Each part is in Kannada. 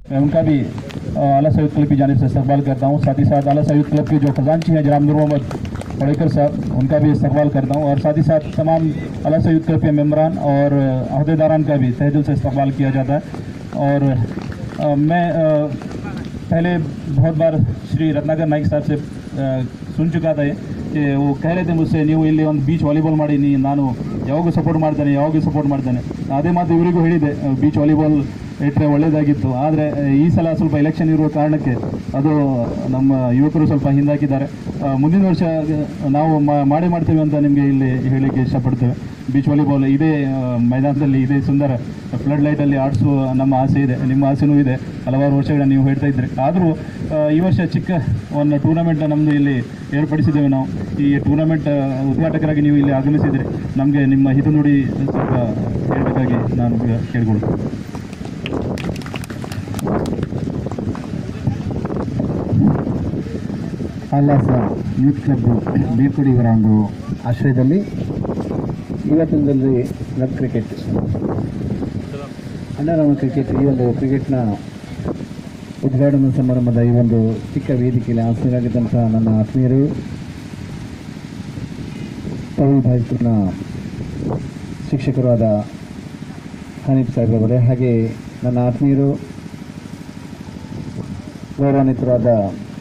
मैं उनका भी अ, आला सयूद क्लब की जानिब से इस्तकबाल करता हूँ साथ ही साथ आला सयूद क्लब के जो खजानची हैं जनाब नूर मोहम्मद पड़ेकर साहब उनका भी इस्तकबाल करता हूँ और साथ ही साथ तमाम आला सयूद क्लब के मेम्बरान और अहदेदारान का भी तहे दिल से इस्तकबाल किया जाता है और अ, मैं अ, पहले बहुत बार श्री रत्नाकर नाइक साहब से ಆ, ಸುನ್ ಚುಕಾ ಇದೆ कि वो कह रहे थे मुझसे ನೀವು ಇಲ್ಲಿ ಒಂದು ಬೀಚ್ ವಾಲಿಬಾಲ್ ಮಾಡಿ ನೀ ನಾನು ಯಾವಾಗೂ ಸಪೋರ್ಟ್ ಮಾಡ್ತೇನೆ ಯಾವಾಗೂ ಸಪೋರ್ಟ್ ಮಾಡ್ತೇನೆ ಅದೇ ಮಾತು ಇವರಿಗೂ ಹೇಳಿದೆ ಬೀಚ್ ವಾಲಿಬಾಲ್ ಇಟ್ಟರೆ ಒಳ್ಳೆಯದಾಗಿತ್ತು ಆದರೆ ಈ ಸಲ ಸ್ವಲ್ಪ ಎಲೆಕ್ಷನ್ ಇರುವ ಕಾರಣಕ್ಕೆ ಅದು ನಮ್ಮ ಯುವಕರು ಸ್ವಲ್ಪ ಹಿಂದಾಕಿದ್ದಾರೆ ಆ, ಮುಂದಿನ ವರ್ಷ ನಾವು ಮಾ- ಮಾಡೇ ಮಾಡ್ತೇವೆ ಅಂತ ನಿಮಗೆ ಇಲ್ಲಿ ಹೇಳಲಿಕ್ಕೆ ಇಷ್ಟಪಡ್ತೇವೆ ಬೀಚ್ ವಾಲಿಬಾಲ್ ಇದೇ ಆ, ಮೈದಾನದಲ್ಲಿ ಇದೇ ಸುಂದರ ಫ್ಲಡ್ ಲೈಟಲ್ಲಿ ಆಡಿಸುವ ನಮ್ಮ ಆಸೆ ಇದೆ ನಿಮ್ಮ ಆಸೆನೂ ಇದೆ ಹಲವಾರು ವರ್ಷಗಳ ನೀವು ಹೇಳ್ತಾ ಇದ್ರಿ ಆದರೂ ಈ ವರ್ಷ ಚಿಕ್ಕ ಒಂದು ಟೂರ್ನಮೆಂಟ್ ನಮ್ಮದು ಇಲ್ಲಿ ಏರ್ಪಡಿಸಿದ್ದೇವೆ ನಾವು ಈ ಟೂರ್ನಮೆಂಟ್ ಉದ್ಘಾಟಕರಾಗಿ ನೀವು ಇಲ್ಲಿ ಆಗಮಿಸಿದ್ರಿ ನಮಗೆ ನಿಮ್ಮ ಹಿತು ನುಡಿ ಸ್ವಲ್ಪ ಹೇಳಬೇಕಾಗಿ ನಾನು ಈಗ ಕೇಳ್ಕೊಳ್ತೀನಿ ಅಲ್ಲಾಸ ಯೂತ್ ಕ್ಲಬ್ ಬೀರ್ಕೊಡಿ ಇವರ ಒಂದು ಆಶ್ರಯದಲ್ಲಿ ಇವತ್ತಿನ ದಿನದಲ್ಲಿ ಕ್ಲಬ್ ಕ್ರಿಕೆಟ್ ಅಂಡರ್ ಕ್ರಿಕೆಟ್ ಈ ಒಂದು ಕ್ರಿಕೆಟ್ನ ಉದ್ಘಾಟನಾ ಸಮಾರಂಭದ ಈ ಒಂದು ಚಿಕ್ಕ ವೇದಿಕೆಯಲ್ಲಿ ಆಸರಾಗಿದ್ದಂಥ ನನ್ನ ಆತ್ಮೀಯರು ತಮಿಳ್ ಭಾಷೆನ ಶಿಕ್ಷಕರು ಆದ ಹನೀಫ್ ಸಾಹೇಬ್ರವರೇ ಹಾಗೆ ನನ್ನ ಆತ್ಮೀಯರು ಗೌರವಾನ್ವಿತರಾದ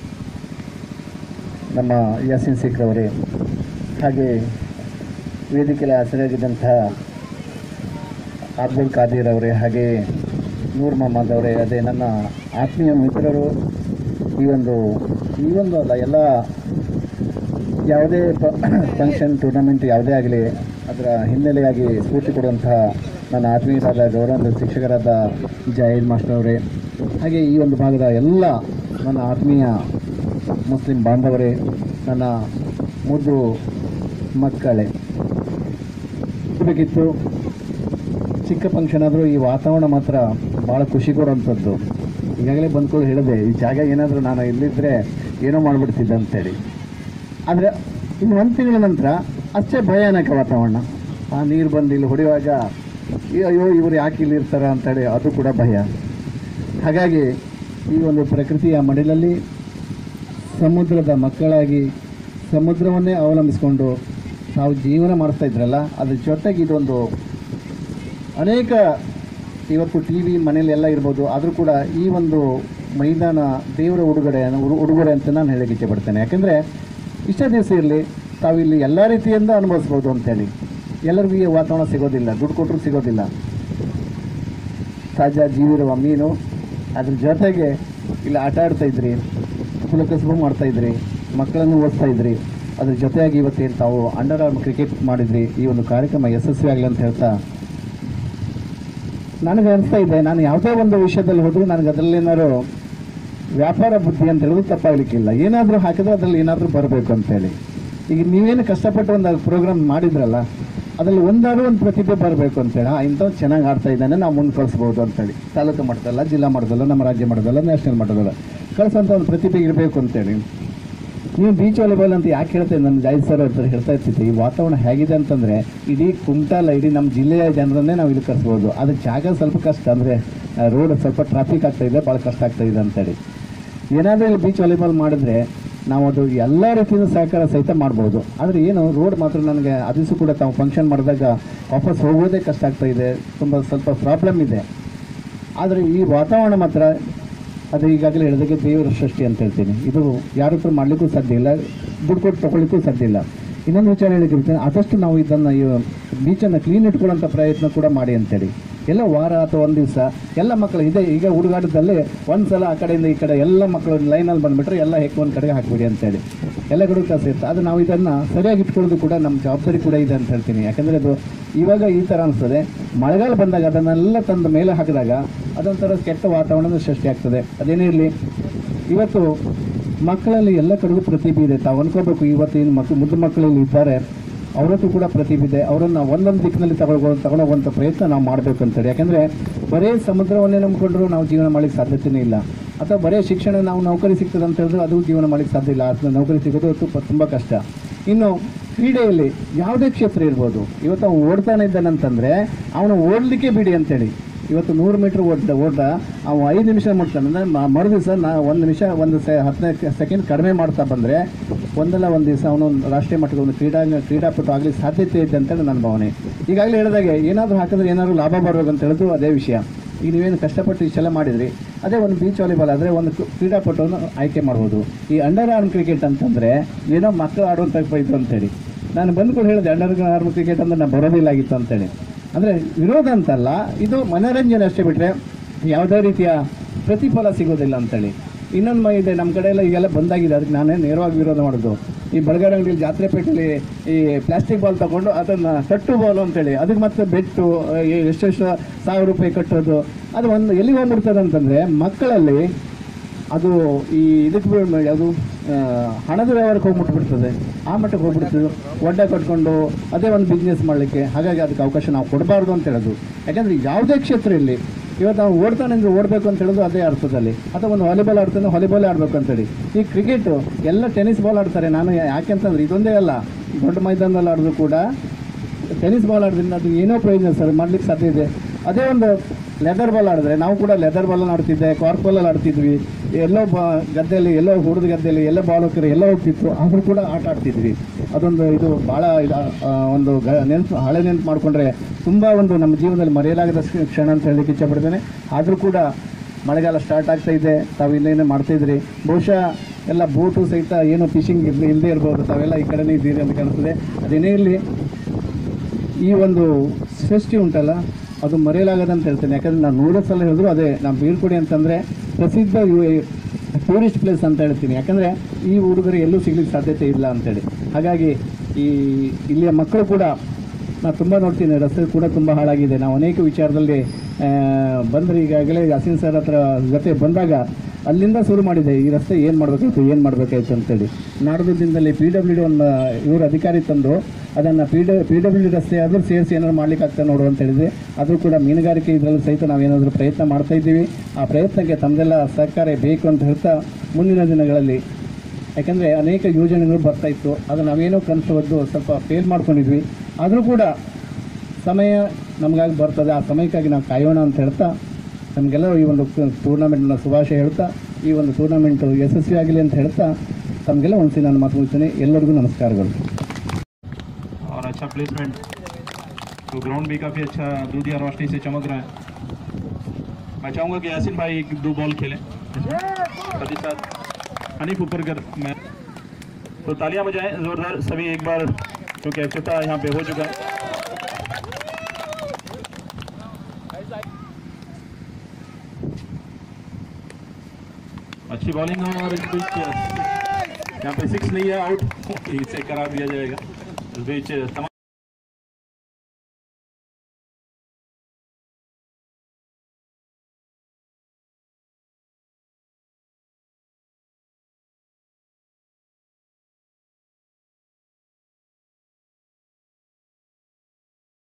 ನಮ್ಮ ಯಾಸಿನ್ ಸಿಖ್ರವರೇ ಹಾಗೆ ವೇದಿಕೆಯಲ್ಲಿ ಹಾಜರಾಗಿದ್ದಂಥ ಅಬ್ದುಲ್ ಖಾದೀರ್ ಅವರೇ ಹಾಗೆ ನೂರ್ ಮೊಹಮ್ಮದ್ ಅವರೇ ಅದೇ ನನ್ನ ಆತ್ಮೀಯ ಮಿತ್ರರು ಈ ಒಂದು ಈ ಒಂದು ಅಲ್ಲ ಎಲ್ಲ ಯಾವುದೇ ಫಂಕ್ಷನ್ ಟೂರ್ನಮೆಂಟ್ ಯಾವುದೇ ಆಗಲಿ ಅದರ ಹಿನ್ನೆಲೆಯಾಗಿ ಸ್ಫೂರ್ತಿ ಕೊಡುವಂತಹ ನನ್ನ ಆತ್ಮೀಯರಾದ ಗೌರವ ಶಿಕ್ಷಕರಾದ ಜಾಹೀದ್ ಮಾಸ್ಟರ್ ಅವರೇ ಹಾಗೆ ಈ ಒಂದು ಭಾಗದ ಎಲ್ಲ ನನ್ನ ಆತ್ಮೀಯ ಮುಸ್ಲಿಂ ಬಾಂಧವರೇ ನನ್ನ ಮುದ್ದು ಮಕ್ಕಳೇ ಬೇಕಿತ್ತು ಚಿಕ್ಕ ಫಂಕ್ಷನ್ ಆದರೂ ಈ ವಾತಾವರಣ ಮಾತ್ರ ಭಾಳ ಖುಷಿ ಕೊಡುವಂಥದ್ದು ಈಗಾಗಲೇ ಬಂದ್ಕೊಂಡು ಹೇಳಿದೆ ಈ ಜಾಗ ಏನಾದರೂ ನಾನು ಇಲ್ಲಿದ್ದರೆ ಏನೋ ಮಾಡಿಬಿಡ್ತಿದ್ದೆ ಅಂತೇಳಿ ಆದರೆ ಇನ್ನು ಒಂದು ತಿಂಗಳ ನಂತರ ಅಷ್ಟೇ ಭಯಾನಕ ವಾತಾವರಣ ಆ ನೀರು ಬಂದು ಇಲ್ಲಿ ಹೊಡೆಯುವಾಗ ಈ ಅಯ್ಯೋ ಇವರು ಯಾಕೆ ಇಲ್ಲಿ ಇರ್ತಾರ ಅಂತೇಳಿ ಅದು ಕೂಡ ಭಯ ಹಾಗಾಗಿ ಈ ಒಂದು ಪ್ರಕೃತಿಯ ಮಡಿಲಲ್ಲಿ ಸಮುದ್ರದ ಮಕ್ಕಳಾಗಿ ಸಮುದ್ರವನ್ನೇ ಅವಲಂಬಿಸಿಕೊಂಡು ತಾವು ಜೀವನ ಮಾಡಿಸ್ತಾ ಇದ್ರಲ್ಲ ಅದ್ರ ಜೊತೆಗೆ ಇದೊಂದು ಅನೇಕ ಇವತ್ತು ಟಿ ವಿ ಮನೇಲಿ ಎಲ್ಲ ಇರ್ಬೋದು ಆದರೂ ಕೂಡ ಈ ಒಂದು ಮೈದಾನ ದೇವರ ಉಡುಗೊರೆ ಉಡು- ಉಡುಗೊರೆ ಅಂತ ನಾನು ಹೇಳಕ್ಕೆ ಇಚ್ಛೆಪಡ್ತೇನೆ ಯಾಕೆಂದರೆ ಇಷ್ಟೇ ದಿವಸ ಇರಲಿ ತಾವಿಲ್ಲಿ ಎಲ್ಲ ರೀತಿಯಿಂದ ಅನುಭವಿಸ್ಬೋದು ಅಂತೇಳಿ ಎಲ್ಲರಿಗೂ ಈ ವಾತಾವರಣ ಸಿಗೋದಿಲ್ಲ ದುಡ್ಡು ಕೊಟ್ಟರು ಸಿಗೋದಿಲ್ಲ ತಾಜಾ ಜೀವಿರುವ ಮೀನು ಅದ್ರ ಜೊತೆಗೆ ಇಲ್ಲಿ ಆಟ ಆಡ್ತಾ ಇದ್ರಿ ಕುಲಕಸಬು ಮಾಡ್ತಾ ಇದ್ರಿ ಮಕ್ಕಳನ್ನು ಓದಿಸ್ತಾ ಇದ್ರಿ ಅದ್ರ ಜೊತೆಯಾಗಿ ಇವತ್ತೇನು ತಾವು ಅಂಡರ್ ಆರ್ಮ್ ಕ್ರಿಕೆಟ್ ಮಾಡಿದ್ರಿ ಈ ಒಂದು ಕಾರ್ಯಕ್ರಮ ಯಶಸ್ವಿ ಆಗಲಿ ಅಂತ ಹೇಳ್ತಾ ನನಗೆ ಅನಿಸ್ತಾ ಇದೆ ನಾನು ಯಾವುದೇ ಒಂದು ವಿಷಯದಲ್ಲಿ ಹೋದರೂ ನನಗೆ ಅದರಲ್ಲಿ ಏನಾದ್ರು ವ್ಯಾಪಾರ ಬುದ್ಧಿ ಅಂತ ಹೇಳೋದು ತಪ್ಪಾಗಲಿಕ್ಕಿಲ್ಲ ಏನಾದರೂ ಹಾಕಿದ್ರೆ ಅದರಲ್ಲಿ ಏನಾದರೂ ಬರಬೇಕು ಅಂತೇಳಿ ಈಗ ನೀವೇನು ಕಷ್ಟಪಟ್ಟು ಒಂದು ಪ್ರೋಗ್ರಾಮ್ ಮಾಡಿದ್ರಲ್ಲ ಅದರಲ್ಲಿ ಒಂದಾದ್ರೂ ಒಂದು ಪ್ರತಿಭೆ ಬರಬೇಕು ಅಂತೇಳಿ ಹಾಂ ಇಂಥವ್ನು ಚೆನ್ನಾಗಿ ಆಡ್ತಾ ಇದ್ದಾನೆ ನಾವು ಮುಂದೆ ಕಳಿಸ್ಬೋದು ಅಂತೇಳಿ ತಾಲೂಕು ಮಟ್ಟದಲ್ಲ ಜಿಲ್ಲಾ ಮಟ್ಟದಲ್ಲ ನಮ್ಮ ರಾಜ್ಯ ಮಟ್ಟದಲ್ಲ ನ್ಯಾಷನಲ್ ಮಟ್ಟದಲ್ಲ ಕಳಿಸೋಂಥ ಒಂದು ಪ್ರತಿಭೆ ಇರಬೇಕು ಅಂತೇಳಿ ನೀವು ಬೀಚ್ ವಾಲಿಬಾಲ್ ಅಂತ ಯಾಕೆ ಹೇಳ್ತೇನೆ ನನ್ನ ಜಾಯ್ ಸರ್ ಹತ್ರ ಹೇಳ್ತಾ ಇರ್ತಿದ್ದೆ ಈ ವಾತಾವರಣ ಹೇಗಿದೆ ಅಂತಂದರೆ ಇಡೀ ಕುಮಟಾಲ ಇಡೀ ನಮ್ಮ ಜಿಲ್ಲೆಯ ಜನರನ್ನೇ ನಾವು ಇಲ್ಲಿ ಕರ್ಸ್ಬೋದು ಅದು ಜಾಗ ಸ್ವಲ್ಪ ಕಷ್ಟ ಅಂದರೆ ರೋಡ್ ಸ್ವಲ್ಪ ಟ್ರಾಫಿಕ್ ಆಗ್ತಾ ಇದೆ ಭಾಳ ಕಷ್ಟ ಆಗ್ತಾ ಇದೆ ಅಂತೇಳಿ ಏನಾದರೂ ಇಲ್ಲಿ ಬೀಚ್ ವಾಲಿಬಾಲ್ ಮಾಡಿದ್ರೆ ನಾವು ಅದು ಎಲ್ಲ ರೀತಿಯಿಂದ ಸಹಕಾರ ಸಹಿತ ಮಾಡ್ಬೋದು ಆದರೆ ಏನು ರೋಡ್ ಮಾತ್ರ ನನಗೆ ಅದಿಸು ಕೂಡ ತಾವು ಫಂಕ್ಷನ್ ಮಾಡಿದಾಗ ವಾಪಸ್ ಹೋಗೋದೇ ಕಷ್ಟ ಆಗ್ತಾ ಇದೆ ತುಂಬ ಸ್ವಲ್ಪ ಪ್ರಾಬ್ಲಮ್ ಇದೆ ಆದರೆ ಈ ವಾತಾವರಣ ಮಾತ್ರ ಅದು ಈಗಾಗಲೇ ಹೇಳಿದಾಗೆ ದೇವರ ಸೃಷ್ಟಿ ಅಂತ ಹೇಳ್ತೀನಿ ಇದು ಯಾರ ಹತ್ರ ಮಾಡಲಿಕ್ಕೂ ಸಾಧ್ಯ ಇಲ್ಲ ದುಡ್ಡು ಕೊಟ್ಟು ತೊಗೊಳ್ಳಿಕ್ಕೂ ಸಾಧ್ಯ ಇಲ್ಲ ಇನ್ನೊಂದು ವಿಚಾರ ಹೇಳಿಕಿರ್ತೇನೆ ಆದಷ್ಟು ನಾವು ಇದನ್ನು ಬೀಚನ್ನು ಕ್ಲೀನ್ ಇಟ್ಕೊಳ್ಳೋಂಥ ಪ್ರಯತ್ನ ಕೂಡ ಮಾಡಿ ಅಂತೇಳಿ ಎಲ್ಲ ವಾರ ಅಥವಾ ಒಂದು ದಿವಸ ಎಲ್ಲ ಮಕ್ಕಳು ಇದೆ ಈಗ ಹುಡುಗಾಟದಲ್ಲಿ ಒಂದು ಸಲ ಆ ಕಡೆಯಿಂದ ಈ ಕಡೆ ಎಲ್ಲ ಮಕ್ಕಳು ಲೈನಲ್ಲಿ ಬಂದುಬಿಟ್ರೆ ಎಲ್ಲ ಹೆಕ್ಕು ಒಂದು ಕಡೆಗೆ ಹಾಕ್ಬಿಡಿ ಅಂತೇಳಿ ಎಲ್ಲ ಕಡೆ ಕೆಲಸ ಇರುತ್ತೆ ಅದು ನಾವು ಇದನ್ನು ಸರಿಯಾಗಿ ಇಟ್ಕೊಳ್ಳೋದು ಕೂಡ ನಮ್ಮ ಜವಾಬ್ದಾರಿ ಕೂಡ ಇದೆ ಅಂತ ಹೇಳ್ತೀನಿ ಯಾಕಂದರೆ ಅದು ಇವಾಗ ಈ ಥರ ಅನಿಸ್ತದೆ ಮಳೆಗಾಲ ಬಂದಾಗ ಅದನ್ನೆಲ್ಲ ತಂದು ಮೇಲೆ ಹಾಕಿದಾಗ ಅದೊಂಥರ ಕೆಟ್ಟ ವಾತಾವರಣದ ಸೃಷ್ಟಿ ಆಗ್ತದೆ ಅದೇನೇ ಇರಲಿ ಇವತ್ತು ಮಕ್ಕಳಲ್ಲಿ ಎಲ್ಲ ಕಡೆಗೂ ಪ್ರತಿಭೆ ಇದೆ ತಾವು ಅನ್ಕೋಬೇಕು ಇವತ್ತಿನ ಮಕ್ಕಳು ಮುದ್ದು ಮಕ್ಕಳಲ್ಲಿ ಇದ್ದಾರೆ ಅವರದ್ದು ಕೂಡ ಪ್ರತಿಭೆ ಇದೆ ಅವರನ್ನು ಒಂದೊಂದು ದಿಕ್ಕಿನಲ್ಲಿ ತಗೊಳ್ಕೊ ತಗೊಳ್ಳೋವಂಥ ಪ್ರಯತ್ನ ನಾವು ಮಾಡಬೇಕು ಅಂತೇಳಿ ಯಾಕೆಂದರೆ ಬರೀ ಸಮುದ್ರವನ್ನೇ ನಂಬಿಕೊಂಡ್ರು ನಾವು ಜೀವನ ಮಾಡಲಿಕ್ಕೆ ಸಾಧ್ಯತೆಯೇ ಇಲ್ಲ ಅಥವಾ ಬರೀ ಶಿಕ್ಷಣ ನಾವು ನೌಕರಿ ಸಿಗ್ತದೆ ಅಂತ ಹೇಳಿದ್ರೆ ಅದು ಜೀವನ ಮಾಡಲಿಕ್ಕೆ ಸಾಧ್ಯ ಇಲ್ಲ ಅದು ನೌಕರಿ ಸಿಗೋದು ತುಂಬ ತುಂಬ ಕಷ್ಟ ಇನ್ನು ಕ್ರೀಡೆಯಲ್ಲಿ ಯಾವುದೇ ಕ್ಷೇತ್ರ ಇರ್ಬೋದು ಇವತ್ತು ಅವನು ಓಡ್ತಾನೆ ಇದ್ದಾನಂತಂದರೆ ಅವನು ಓಡಲಿಕ್ಕೆ ಬಿಡಿ ಅಂತೇಳಿ ಇವತ್ತು ನೂರು ಮೀಟ್ರ್ ಓಟ ಓಟ ಅವು ಐದು ನಿಮಿಷ ಮುಟ್ತಾನೆ ಅಂದರೆ ಮರು ದಿವಸ ನಾ ಒಂದು ನಿಮಿಷ ಒಂದು ಸೆ ಹದಿನೈದು ಸೆಕೆಂಡ್ ಕಡಿಮೆ ಮಾಡ್ತಾ ಬಂದರೆ ಒಂದಲ್ಲ ಒಂದು ದಿವಸ ಅವನು ರಾಷ್ಟ್ರೀಯ ಮಟ್ಟದ ಒಂದು ಕ್ರೀಡಾಂಗ ಕ್ರೀಡಾಪಟು ಆಗಲಿಕ್ಕೆ ಸಾಧ್ಯತೆ ಇದೆ ಅಂತೇಳಿ ನನ್ನ ಭಾವನೆ ಈಗಾಗಲೇ ಹೇಳಿದಾಗೆ ಏನಾದರೂ ಹಾಕಿದ್ರೆ ಏನಾದರೂ ಲಾಭ ಬರಬೇಕು ಅಂತ ಹೇಳಿದ್ರು ಅದೇ ವಿಷಯ ಈಗ ನೀವೇನು ಕಷ್ಟಪಟ್ಟು ಇಷ್ಟೆಲ್ಲ ಮಾಡಿದ್ರಿ ಅದೇ ಒಂದು ಬೀಚ್ ವಾಲಿಬಾಲ್ ಆದರೆ ಒಂದು ಕು- ಕ್ರೀಡಾಪಟುವನ್ನು ಆಯ್ಕೆ ಮಾಡ್ಬೋದು ಈ ಅಂಡರ್ ಆರ್ಮ್ ಕ್ರಿಕೆಟ್ ಅಂತಂದರೆ ಏನೋ ಮಕ್ಕಳು ಆಡುವಂಥ ಇದು ಅಂತೇಳಿ ನಾನು ಬಂದ್ಕೊಂಡು ಹೇಳಿದೆ ಅಂಡರ್ ಆರ್ಮ್ ಕ್ರಿಕೆಟ್ ಅಂದ್ರೆ ನಾನು ಬರೋದಿಲ್ಲ ಆಗಿತ್ತು ಅಂತೇಳಿ ಅಂದರೆ ವಿರೋಧ ಅಂತಲ್ಲ ಇದು ಮನೋರಂಜನೆ ಅಷ್ಟೇ ಬಿಟ್ಟರೆ ಯಾವುದೇ ರೀತಿಯ ಪ್ರತಿಫಲ ಸಿಗೋದಿಲ್ಲ ಅಂತೇಳಿ ಇನ್ನೊಂದು ಮ ಇದೆ ನಮ್ಮ ಕಡೆ ಎಲ್ಲ ಈಗೆಲ್ಲ ಬಂದಾಗಿದೆ ಅದಕ್ಕೆ ನಾನೇ ನೇರವಾಗಿ ವಿರೋಧ ಮಾಡೋದು ಈ ಬಳಗಾರ ಅಂಗಡಿಯಲ್ಲಿ ಜಾತ್ರೆ ಪೇಟೆಯಲ್ಲಿ ಈ ಪ್ಲಾಸ್ಟಿಕ್ ಬಾಲ್ ತಗೊಂಡು ಅದನ್ನು ಕಟ್ಟು ಬಾಲ್ ಅಂತೇಳಿ ಅದಕ್ಕೆ ಮತ್ತೆ ಬೆಟ್ಟು ಎ- ಎಷ್ಟೆಷ್ಟು ಸಾವಿರ ರೂಪಾಯಿ ಕಟ್ಟೋದು ಅದು ಒಂದು ಎಲ್ಲಿಗೆ ಹೋಗ್ಬಿಡ್ತದೆ ಅಂತಂದರೆ ಮಕ್ಕಳಲ್ಲಿ ಅದು ಈ ಇದಕ್ಕೆ ಬೀಳ್- ಯಾವುದು ಆ, ಹಣದ ವ್ಯವಹಾರಕ್ಕೆ ಹೋಗ್ಬಿಟ್ಬಿಡ್ತದೆ ಆ ಮಟ್ಟಕ್ಕೆ ಹೋಗ್ಬಿಡ್ತದೆ ಒಡ್ಡ ಕಟ್ಕೊಂಡು ಅದೇ ಒಂದು ಬಿಸ್ನೆಸ್ ಮಾಡಲಿಕ್ಕೆ ಹಾಗಾಗಿ ಅದಕ್ಕೆ ಅವಕಾಶ ನಾವು ಕೊಡಬಾರ್ದು ಅಂತ ಹೇಳೋದು ಯಾಕಂದರೆ ಯಾವುದೇ ಕ್ಷೇತ್ರ ಇರಲಿ ಇವತ್ತು ನಾವು ಓಡ್ತಾನೆ ಅಂದರೆ ಓಡಬೇಕು ಅಂತ ಹೇಳೋದು ಅದೇ ಅರ್ಥದಲ್ಲಿ ಅಥವಾ ಒಂದು ವಾಲಿಬಾಲ್ ಆಡ್ತಾನೆ ವಾಲಿಬಾಲ್ ಆಡಬೇಕು ಅಂತೇಳಿ ಈ ಕ್ರಿಕೆಟು ಎಲ್ಲ ಟೆನ್ನಿಸ್ ಬಾಲ್ ಆಡ್ತಾರೆ ನಾನು ಯಾಕೆಂತಂದ್ರೆ ಇದೊಂದೇ ಅಲ್ಲ ದೊಡ್ಡ ಮೈದಾನದಲ್ಲಿ ಆಡಿದ್ರು ಕೂಡ ಟೆನ್ನಿಸ್ ಬಾಲ್ ಆಡೋದ್ರಿಂದ ಅದು ಏನೋ ಪ್ರಯೋಜನ ಸರ್ ಮಾಡ್ಲಿಕ್ಕೆ ಸಾಧ್ಯ ಇದೆ ಅದೇ ಒಂದು ಲೆದರ್ ಬಾಲ್ ಆಡಿದ್ರೆ ನಾವು ಕೂಡ ಲೆದರ್ ಬಾಲಲ್ಲಿ ಆಡ್ತಿದ್ದೆ ಕಾರ್ಕ್ ಬಾಲಲ್ಲಿ ಆಡ್ತಿದ್ವಿ ಎಲ್ಲೋ ಬಾ ಗದ್ದೆಯಲ್ಲಿ ಎಲ್ಲೋ ಹುಡುದ ಗದ್ದೆಯಲ್ಲಿ ಎಲ್ಲೋ ಬಾಲ್ ಹೋಗ್ತಾರೆ ಎಲ್ಲೋ ಹೋಗ್ತಿತ್ತು ಆದರೂ ಕೂಡ ಆಟ ಆಡ್ತಿದ್ವಿ ಅದೊಂದು ಇದು ಭಾಳ ಇದು ಆ, ಒಂದು ಗ ನೆನಪು ಹಳೆ ನೆನಪು ಮಾಡಿಕೊಂಡ್ರೆ ತುಂಬ ಒಂದು ನಮ್ಮ ಜೀವನದಲ್ಲಿ ಮರೆಯಲಾಗದ ಕ್ಷ- ಕ್ಷಣ ಅಂತ ಹೇಳಲಿಕ್ಕೆ ಇಷ್ಟಪಡ್ತೇನೆ ಆದರೂ ಕೂಡ ಮಳೆಗಾಲ ಸ್ಟಾರ್ಟ್ ಆಗ್ತಾ ಇದೆ ತಾವು ಇನ್ನೇನು ಮಾಡ್ತಾಯಿದ್ರಿ ಬಹುಶಃ ಎಲ್ಲ ಬೋಟು ಸಹಿತ ಏನೋ ಫಿಶಿಂಗ್ ಇಲ್ಲದೆ ಇರ್ಬೋದು ತಾವೆಲ್ಲ ಈ ಕಡೆನೇ ಇದ್ದೀರಿ ಅಂತ ಕಾಣಿಸ್ತದೆ ಅದೇನೇ ಇರಲಿ ಈ ಒಂದು ಸೃಷ್ಟಿ ಉಂಟಲ್ಲ ಅದು ಮರೆಯಲಾಗದಂತ ಹೇಳ್ತೇನೆ ಯಾಕಂದರೆ ನಾನು ನೂರು ಸಲ ಹೇಳಿದ್ರು ಅದೇ ನಾವು ಬೀಳ್ಕೊಡಿ ಅಂತಂದರೆ ಪ್ರಸಿದ್ಧ ಟೂರಿಸ್ಟ್ ಪ್ಲೇಸ್ ಅಂತ ಹೇಳ್ತೀನಿ ಯಾಕಂದರೆ ಈ ಹುಡುಗರು ಎಲ್ಲೂ ಸಿಗ್ಲಿಕ್ಕೆ ಸಾಧ್ಯತೆ ಇಲ್ಲ ಅಂತೇಳಿ ಹಾಗಾಗಿ ಈ ಇಲ್ಲಿಯ ಮಕ್ಕಳು ಕೂಡ ನಾನು ತುಂಬ ನೋಡ್ತೀನಿ ರಸ್ತೆ ಕೂಡ ತುಂಬ ಹಾಳಾಗಿದೆ ನಾವು ಅನೇಕ ವಿಚಾರದಲ್ಲಿ ಬಂದರೆ ಈಗಾಗಲೇ ಹಸೀನ್ ಸರ್ ಹತ್ರ ಜೊತೆ ಬಂದಾಗ ಅಲ್ಲಿಂದ ಶುರು ಮಾಡಿದೆ ಈ ರಸ್ತೆ ಏನು ಮಾಡಬೇಕಾಯ್ತು ಏನು ಮಾಡಬೇಕಾಯ್ತು ಅಂತೇಳಿ ನಾಡದು ದಿನದಲ್ಲಿ ಪಿ ಡಬ್ಲ್ಯೂ ಡಿ ಒಂದು ಇವರು ಅಧಿಕಾರಿ ತಂದು ಅದನ್ನು ಪಿ ಡ ಪಿ ಡಬ್ಲ್ಯೂ ಡಿ ರಸ್ತೆ ಆದರೂ ಸೇರಿಸಿ ಏನಾದ್ರು ಮಾಡ್ಲಿಕ್ಕೆ ಆಗ್ತದೆ ನೋಡು ಅಂತ ಹೇಳಿದ್ರೆ ಅದು ಕೂಡ ಮೀನುಗಾರಿಕೆ ಇದರಲ್ಲಿ ಸಹಿತ ನಾವೇನಾದರೂ ಪ್ರಯತ್ನ ಮಾಡ್ತಾ ಇದ್ದೀವಿ ಆ ಪ್ರಯತ್ನಕ್ಕೆ ತಮ್ಮದೆಲ್ಲ ಸಹಕಾರ ಬೇಕು ಅಂತ ಹೇಳ್ತಾ ಮುಂದಿನ ದಿನಗಳಲ್ಲಿ ಯಾಕಂದರೆ ಅನೇಕ ಯೋಜನೆಗಳು ಬರ್ತಾ ಇತ್ತು ಅದು ನಾವೇನೋ ಕನಸು ಹೊದ್ದು ಸ್ವಲ್ಪ ಫೇಲ್ ಮಾಡ್ಕೊಂಡಿದ್ವಿ ಆದರೂ ಕೂಡ ಸಮಯ ನಮಗಾಗಿ ಬರ್ತದೆ ಆ ಸಮಯಕ್ಕಾಗಿ ನಾವು ಕಾಯೋಣ ಅಂತ ಹೇಳ್ತಾ ನಮಗೆಲ್ಲ ಈ ಒಂದು ಟೂರ್ನಮೆಂಟ್ನ ಶುಭಾಶಯ ಹೇಳ್ತಾ ಈ ಒಂದು ಟೂರ್ನಮೆಂಟು ಯಶಸ್ವಿ ಆಗಲಿ ಅಂತ ಹೇಳ್ತಾ ತಮಗೆಲ್ಲ ಒಂದ್ಸಲಿ ನಾನು ಮಾತು ಮುಗಿಸ್ತೀನಿ ಎಲ್ಲರಿಗೂ ನಮಸ್ಕಾರಗಳು और अच्छा प्लेसमेंट तो ग्राउंड भी काफ़ी अच्छा दूधिया रोशनी से चमक रहा है मैं चाहूँगा कि यासिन भाई एक दो बॉल खेलें साथ ही साथ हनीफ ऊपर कर मैं तो तालियां बजाएं ज़ोरदार सभी एक बार क्योंकि अक्षता यहाँ पे हो चुका है अच्छी बॉलिंग और इस बीच यहाँ पे सिक्स नहीं है आउट इसे करार दिया जाएगा इस बीच तमाम